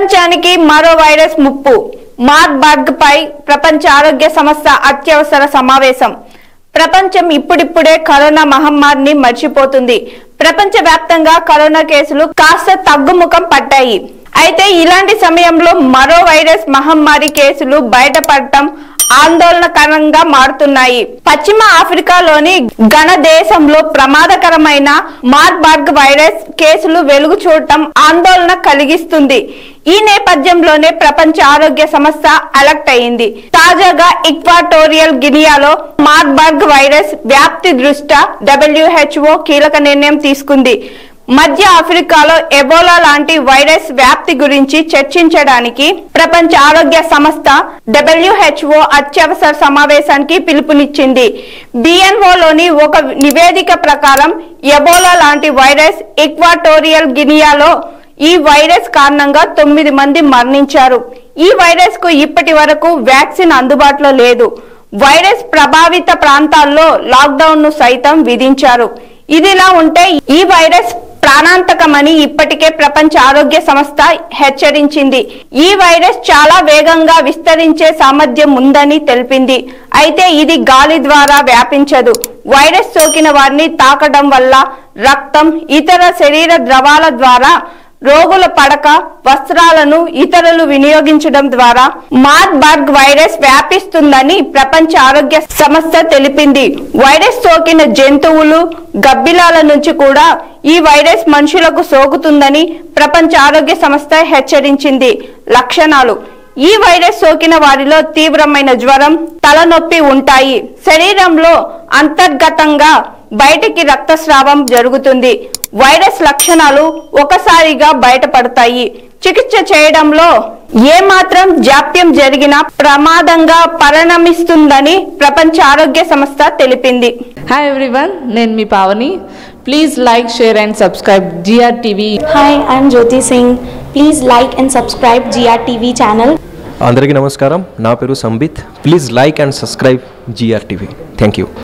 ప్రపంచానికి మరో వైరస్ ముప్పు మార్బర్గ్ పై ప్రపంచ ఆరోగ్య సంస్థ అత్యవసర సమావేశం ప్రపంచం ఇప్పుడిప్పుడే కరోనా మహమ్మారిని మర్చిపోతుంది ప్రపంచ వ్యాప్తంగా కరోనా కేసులు కాస్త తగ్గుముఖం పట్టాయి అయితే ఇలాంటి సమయంలో మరో వైరస్ మహమ్మారి కేసులు బయటపడటం ఆందోళనకరంగా మారుతున్నాయి పశ్చిమ ఆఫ్రికాలోని ఘన దేశంలో ప్రమాదకరమైన మార్బర్గ్ వైరస్ కేసులు వెలుగు చూడటం ఆందోళన కలిగిస్తుంది ఈ నేపథ్యంలోనే ప్రపంచ ఆరోగ్య సంస్థ అలర్ట్ అయింది తాజాగా ఈక్వాటోరియల్ గినియాలో మార్బర్గ్ వైరస్ వ్యాప్తి దృష్ట్యా డబ్ల్యూహెచ్ఓ కీలక నిర్ణయం తీసుకుంది మధ్య ఆఫ్రికాలో ఎబోలా లాంటి వైరస్ వ్యాప్తి గురించి చర్చించడానికి ప్రపంచ ఆరోగ్య సంస్థ డబ్ల్యూహెచ్ఓ అత్యవసర సమావేశానికి పిలుపునిచ్చింది బిఎన్ఓలోని ఒక నివేదిక ప్రకారం ఎబోలా లాంటి వైరస్ ఈక్వాటోరియల్ గినియాలో ఈ వైరస్ కారణంగా తొమ్మిది మంది మరణించారు ఈ వైరస్ కు ఇప్పటి వరకు వ్యాక్సిన్ అందుబాటులో లేదు వైరస్ ప్రభావిత ప్రాంతాల్లో లాక్డౌన్ ను సైతం విధించారు ఇదిలా ఉంటే ఈ వైరస్ ప్రాణాంతకమని ఇప్పటికే ప్రపంచ ఆరోగ్య సంస్థ హెచ్చరించింది ఈ వైరస్ చాలా వేగంగా విస్తరించే సామర్థ్యం ఉందని తెలిపింది అయితే ఇది గాలి ద్వారా వ్యాపించదు వైరస్ సోకిన వారిని తాకడం వల్ల రక్తం ఇతర శరీర ద్రవాల ద్వారా రోగుల పడక వస్త్రాలను ఇతరులు వినియోగించడం ద్వారా మార్బర్గ్ వైరస్ వ్యాపిస్తుందని ప్రపంచ ఆరోగ్య సంస్థ తెలిపింది వైరస్ సోకిన జంతువులు గబ్బిలాల నుంచి కూడా ఈ వైరస్ మనుషులకు సోకుతుందని ప్రపంచ ఆరోగ్య సంస్థ హెచ్చరించింది లక్షణాలు ఈ వైరస్ సోకిన వారిలో తీవ్రమైన జ్వరం తలనొప్పి ఉంటాయి శరీరంలో అంతర్గతంగా బయటికి రక్తస్రావం జరుగుతుంది వైరస్ లక్షణాలు ఒకసారిగా బయటపడతాయి చికిత్స చేయడంలో ఏమాత్రం జాప్యం జరిగినా ప్రమాదంగా పరిణమిస్తుందని ప్రపంచ ఆరోగ్య సంస్థ తెలిపింది హాయ్ ఎవ్రీవన్ నేను మీ Pavani please like share and subscribe GR TV Hi, I'm Jyoti Singh. Please like and subscribe GRTV channel. అందరికీ నమస్కారం నా పేరు Sambit please like and subscribe GR TV thank you